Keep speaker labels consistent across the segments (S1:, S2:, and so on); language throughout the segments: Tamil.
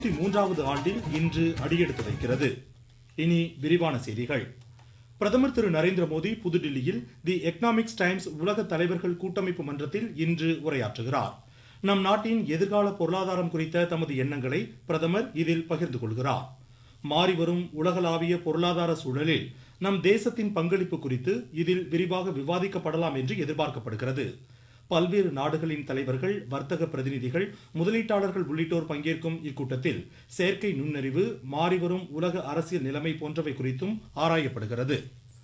S1: மூன்றாவது ஆண்டில் இன்று அடியெடுத்து வைக்கிறது இனி விரிவான செய்திகள் பிரதமர் திரு நரேந்திர மோடி புதுடில்லியில் தி எக்கனாமிக்ஸ் டைம்ஸ் உலக தலைவர்கள் கூட்டமைப்பு மன்றத்தில் இன்று உரையாற்றுகிறார் நம் நாட்டின் எதிர்கால பொருளாதாரம் குறித்த தமது எண்ணங்களை பிரதமர் இதில் பகிர்ந்து கொள்கிறார் மாறிவரும் உலகளாவிய பொருளாதார சூழலில் நம் தேசத்தின் பங்களிப்பு குறித்து இதில் விரிவாக விவாதிக்கப்படலாம் என்று எதிர்பார்க்கப்படுகிறது பல்வேறு நாடுகளின் தலைவர்கள் வர்த்தக பிரதிநிதிகள் முதலீட்டாளர்கள் உள்ளிட்டோர் பங்கேற்கும் இக்கூட்டத்தில் செயற்கை நுண்ணறிவு மாறிவரும் உலக அரசியல் நிலைமை போன்றவை குறித்தும் ஆராயப்படுகிறது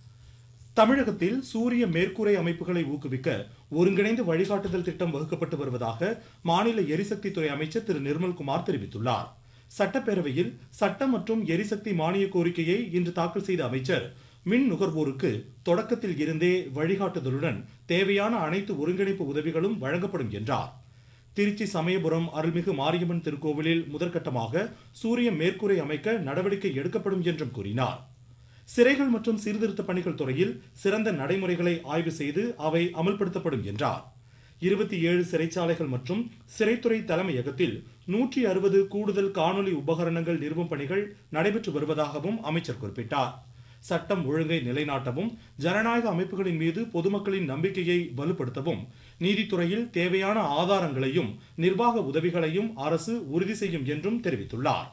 S1: தமிழகத்தில் சூரிய மேற்கூரை அமைப்புகளை ஊக்குவிக்க ஒருங்கிணைந்த வழிகாட்டுதல் திட்டம் வகுக்கப்பட்டு வருவதாக மாநில எரிசக்தி துறை அமைச்சர் திரு நிர்மல்குமார் தெரிவித்துள்ளார் சட்டப்பேரவையில் சட்டம் மற்றும் எரிசக்தி மானிய கோரிக்கையை இன்று தாக்கல் செய்த அமைச்சர் மின் நுகர்வோருக்கு தொடக்கத்தில் இருந்தே வழிகாட்டுதலுடன் தேவையான அனைத்து ஒருங்கிணைப்பு உதவிகளும் வழங்கப்படும் என்றார் திருச்சி சமயபுரம் அருள்மிகு மாரியம்மன் திருக்கோவிலில் முதற்கட்டமாக சூரிய மேற்கூரை அமைக்க நடவடிக்கை எடுக்கப்படும் என்றும் கூறினார் சிறைகள் மற்றும் சீர்திருத்த பணிகள் துறையில் சிறந்த நடைமுறைகளை ஆய்வு செய்து அவை அமல்படுத்தப்படும் என்றார் இருபத்தி ஏழு சிறைச்சாலைகள் மற்றும் சிறைத்துறை தலைமையகத்தில் நூற்றி அறுபது கூடுதல் காணொலி உபகரணங்கள் நிறுவும் பணிகள் நடைபெற்று வருவதாகவும் அமைச்சர் குறிப்பிட்டார் சட்டம் ஒழுங்கை நிலைநாட்டவும் ஜனநாயக அமைப்புகளின் மீது பொதுமக்களின் நம்பிக்கையை வலுப்படுத்தவும் நீதித்துறையில் தேவையான ஆதாரங்களையும் நிர்வாக உதவிகளையும் அரசு உறுதி செய்யும் என்றும் தெரிவித்துள்ளார்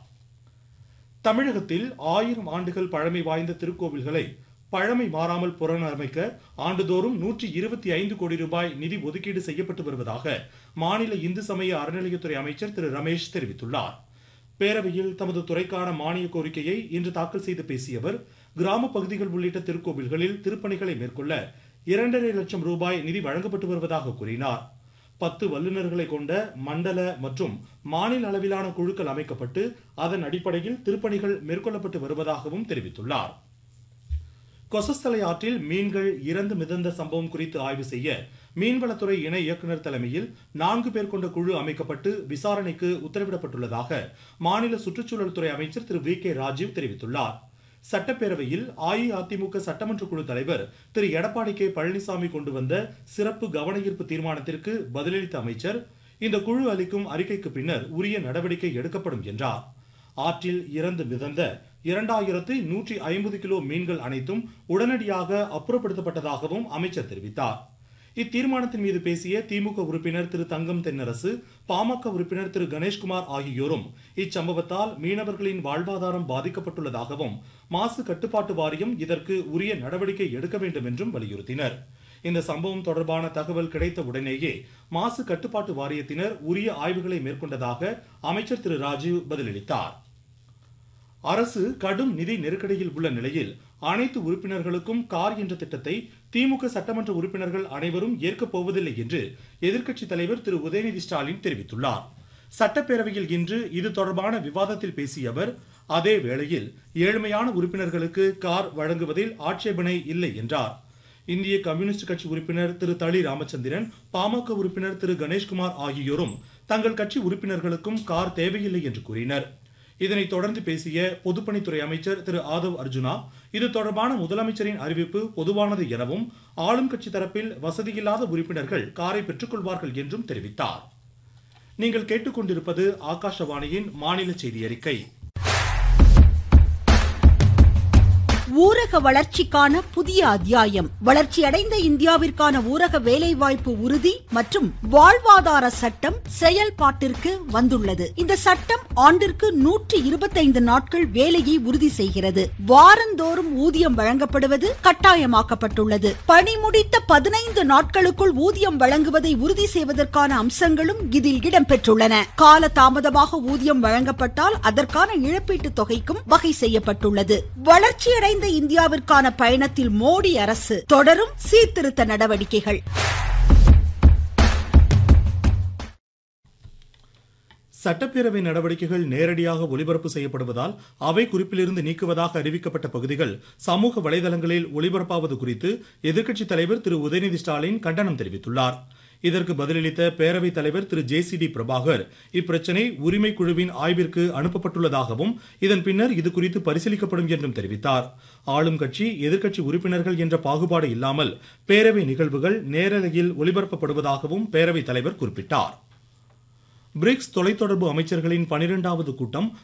S1: தமிழகத்தில் ஆயிரம் ஆண்டுகள் பழமை வாய்ந்த திருக்கோவில்களை பழமை மாறாமல் புனரமைக்க ஆண்டுதோறும் நூற்றி இருபத்தி ஐந்து கோடி ரூபாய் நிதி ஒதுக்கீடு செய்யப்பட்டு வருவதாக மாநில இந்து சமய அறநிலையத்துறை அமைச்சர் திரு ரமேஷ் தெரிவித்துள்ளார் பேரவையில் தமது துறைக்கான மானிய கோரிக்கையை இன்று தாக்கல் செய்து பேசிய அவர் கிராம பகுதிகள் உள்ளிட்ட திருக்கோவில்களில் திருப்பணிகளை மேற்கொள்ள இரண்டரை லட்சம் ரூபாய் நிதி வழங்கப்பட்டு வருவதாக கூறினார் பத்து வல்லுநர்களை கொண்ட மண்டல மற்றும் மாநில அளவிலான குழுக்கள் அமைக்கப்பட்டு அதன் அடிப்படையில் திருப்பணிகள் மேற்கொள்ளப்பட்டு வருவதாகவும் தெரிவித்துள்ளார் கொசஸ்தலை ஆற்றில் மீன்கள் இறந்து மிதந்த சம்பவம் குறித்து ஆய்வு செய்ய மீன்வளத்துறை இணை இயக்குநர் தலைமையில் நான்கு பேர் கொண்ட குழு அமைக்கப்பட்டு விசாரணைக்கு உத்தரவிடப்பட்டுள்ளதாக மாநில சுற்றுச்சூழல் துறை அமைச்சர் திரு வி கே ராஜீவ் தெரிவித்துள்ளார் சட்டப்பேரவையில் அஇஅதிமுக சட்டமன்ற குழு தலைவர் திரு எடப்பாடி கே பழனிசாமி கொண்டு வந்த சிறப்பு கவன ஈர்ப்பு தீர்மானத்திற்கு பதிலளித்த அமைச்சர் இந்த குழு அளிக்கும் அறிக்கைக்கு பின்னர் உரிய நடவடிக்கை எடுக்கப்படும் என்றார் ஆற்றில் இறந்து மிதந்த இரண்டாயிரத்து நூற்றி ஐம்பது கிலோ மீன்கள் அனைத்தும் உடனடியாக அப்புறப்படுத்தப்பட்டதாகவும் அமைச்சர் தெரிவித்தார் இத்தீர்மானத்தின் மீது பேசிய திமுக உறுப்பினர் திரு தங்கம் தென்னரசு பாமக உறுப்பினர் திரு கணேஷ்குமார் ஆகியோரும் இச்சம்பவத்தால் மீனவர்களின் வாழ்வாதாரம் பாதிக்கப்பட்டுள்ளதாகவும் மாசு கட்டுப்பாட்டு வாரியம் இதற்கு உரிய நடவடிக்கை எடுக்க வேண்டும் என்றும் வலியுறுத்தினர் இந்த சம்பவம் தொடர்பான தகவல் கிடைத்த உடனேயே மாசு கட்டுப்பாட்டு வாரியத்தினர் உரிய ஆய்வுகளை மேற்கொண்டதாக அமைச்சர் திரு ராஜீவ் பதிலளித்தார் அரசு கடும் நிதி நெருக்கடியில் உள்ள நிலையில் அனைத்து உறுப்பினர்களுக்கும் கார் என்ற திட்டத்தை திமுக சட்டமன்ற உறுப்பினர்கள் அனைவரும் ஏற்கப் போவதில்லை என்று எதிர்க்கட்சித் தலைவர் திரு உதயநிதி ஸ்டாலின் தெரிவித்துள்ளார் சட்டப்பேரவையில் இன்று இது தொடர்பான விவாதத்தில் பேசிய அவர் அதே வேளையில் ஏழ்மையான உறுப்பினர்களுக்கு கார் வழங்குவதில் ஆட்சேபனை இல்லை என்றார் இந்திய கம்யூனிஸ்ட் கட்சி உறுப்பினர் திரு தளி ராமச்சந்திரன் பாமக உறுப்பினர் திரு கணேஷ்குமார் ஆகியோரும் தங்கள் கட்சி உறுப்பினர்களுக்கும் கார் தேவையில்லை என்று கூறினர் இதனைத் தொடர்ந்து பேசிய பொதுப்பணித்துறை அமைச்சர் திரு ஆதவ் அர்ஜுனா இது தொடர்பான முதலமைச்சரின் அறிவிப்பு பொதுவானது எனவும் ஆளும் கட்சி தரப்பில் வசதியில்லாத உறுப்பினர்கள் காரை பெற்றுக் கொள்வார்கள் என்றும் தெரிவித்தார் நீங்கள் கேட்டுக்கொண்டிருப்பது ஆகாஷவாணியின் மாநில செய்தி அறிக்கை
S2: ஊரக வளர்ச்சிக்கான புதிய அத்தியாயம் வளர்ச்சியடைந்த இந்தியாவிற்கான ஊரக வேலைவாய்ப்பு உறுதி மற்றும் வாழ்வாதார சட்டம் செயல்பாட்டிற்கு வந்துள்ளது இந்த சட்டம் ஆண்டிற்கு நூற்றி இருபத்தைந்து நாட்கள் வேலையை உறுதி செய்கிறது வாரந்தோறும் ஊதியம் வழங்கப்படுவது கட்டாயமாக்கப்பட்டுள்ளது பணி முடித்த பதினைந்து நாட்களுக்குள் ஊதியம் வழங்குவதை உறுதி செய்வதற்கான அம்சங்களும் இதில் இடம்பெற்றுள்ளன கால தாமதமாக ஊதியம் வழங்கப்பட்டால் அதற்கான இழப்பீட்டு தொகைக்கும் வகை செய்யப்பட்டுள்ளது வளர்ச்சியடைந்த வளர்ந்த இந்தியாவிற்கான பயணத்தில் மோடி அரசு தொடரும் சீர்திருத்த நடவடிக்கைகள்
S1: சட்டப்பேரவை நடவடிக்கைகள் நேரடியாக ஒளிபரப்பு செய்யப்படுவதால் அவை குறிப்பிலிருந்து நீக்குவதாக அறிவிக்கப்பட்ட பகுதிகள் சமூக வலைதளங்களில் ஒளிபரப்பாவது குறித்து எதிர்க்கட்சித் தலைவர் திரு உதயநிதி ஸ்டாலின் கண்டனம் தெரிவித்துள்ளார் இதற்கு பதிலளித்த பேரவைத் தலைவர் Thiru J C D Prabhakar இப்பிரச்சனை உரிமை குழுவின் ஆய்விற்கு அனுப்பப்பட்டுள்ளதாகவும் இதன் பின்னர் இது குறித்து பரிசீலிக்கப்படும் என்றும் தெரிவித்தார் ஆளும் கட்சி எதிர்க்கட்சி உறுப்பினர்கள் என்ற பாகுபாடு இல்லாமல் பேரவை நிகழ்வுகள் நேரலையில் ஒளிபரப்பப்படுவதாகவும் பேரவைத் தலைவர் குறிப்பிட்டார் பிரிக்ஸ் தொலைத்தொடர்பு அமைச்சர்களின் பனிரெண்டாவது கூட்டம்